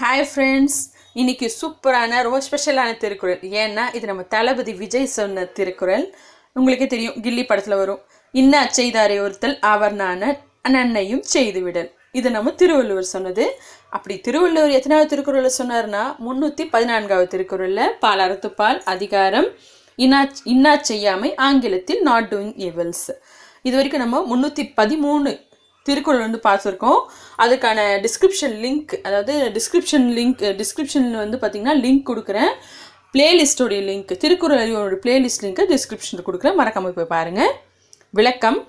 hi friends இன்னைக்கு சூப்பரான ரொம்ப ஸ்பெஷலான திருக்குறள் ஏன்னா இது நம்ம தளபதி விஜய் சொன்ன திருக்குறள் உங்களுக்கே தெரியும் கில்லி படத்தில் வரும் இன்னா செய்தாரே ஒருத்தல் அவர் நான நன்னையும் செய்துவிடல் இது நம்ம திருவள்ளுவர் சொன்னது அப்படி திருவள்ளுவர் எத்தனாவது திருக்குறளை சொன்னார்னா முந்நூற்றி பதினான்காவது திருக்குறளில் பால் அறத்துப்பால் அதிகாரம் இன்னா இன்னா செய்யாமை ஆங்கிலத்தில் நாட் டூயிங் evils இது வரைக்கும் நம்ம முந்நூற்றி பதிமூணு திருக்குறள் வந்து பார்த்துருக்கோம் அதுக்கான டிஸ்கிரிப்ஷன் லிங்க் அதாவது டிஸ்கிரிப்ஷன் லிங்க் டிஸ்கிரிப்ஷனில் வந்து பார்த்தீங்கன்னா லிங்க் கொடுக்குறேன் பிளேலிஸ்டோடைய லிங்க் திருக்குறள் அறிவோட பிளேலிஸ்ட் லிங்க்கை டிஸ்கிரிப்ஷனில் கொடுக்குறேன் மறக்காம போய் பாருங்கள் விளக்கம்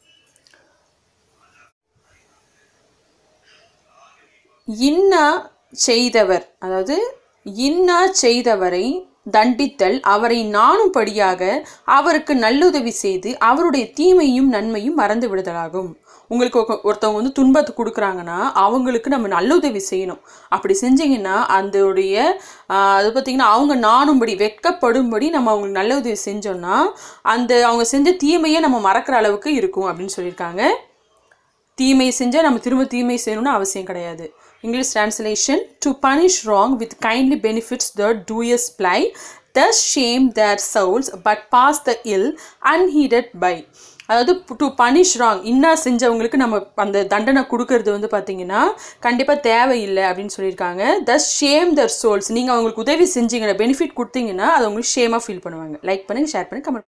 இன்னா செய்தவர் அதாவது இன்னா செய்தவரை தண்டித்தல் அவரை நாணும்படியாக அவருக்கு நல்லுதவி செய்து அவருடைய தீமையும் நன்மையும் மறந்து விடுதலாகும் உங்களுக்கு ஒருக்க- ஒருத்தவங்க வந்து துன்பத்தை கொடுக்குறாங்கன்னா அவங்களுக்கு நம்ம நல்லுதவி செய்யணும் அப்படி செஞ்சீங்கன்னா அதோடைய ஆஹ், அது பார்த்திங்கன்னா அவங்க நாணும்படி வெட்கப்படும்படி நம்ம அவங்களுக்கு நல்ல உதவி செஞ்சோம்னா அந்த அவங்க செஞ்ச தீமையை நம்ம மறக்கிற அளவுக்கு இருக்கும் அப்படின்னு சொல்லியிருக்காங்க தீமை செஞ்சால் நம்ம திரும்ப தீமை செய்யணும்னு அவசியம் கிடையாது English translation to punish wrong with kindly benefits the doers ply thus shame their souls but pass the ill unheeded by அதாவது டு பனிஷ் ராங் இன்னா செஞ்சவங்களுக்கு நம்ம அந்த தண்டனை கொடுக்கறது வந்து பார்த்தீங்கன்னா கண்டிப்பாக தேவையில்லை அப்படின்னு சொல்லியிருக்காங்க thus ஷேம் their souls நீங்கள் அவங்களுக்கு உதவி செஞ்சீங்கன்னா பெனிஃபிட் கொடுத்தீங்கன்னா அது அவங்களுக்கு ஷேமாக ஃபீல் பண்ணுவாங்க லைக் பண்ணுங்கள் ஷேர் பண்ணி கமெண்ட்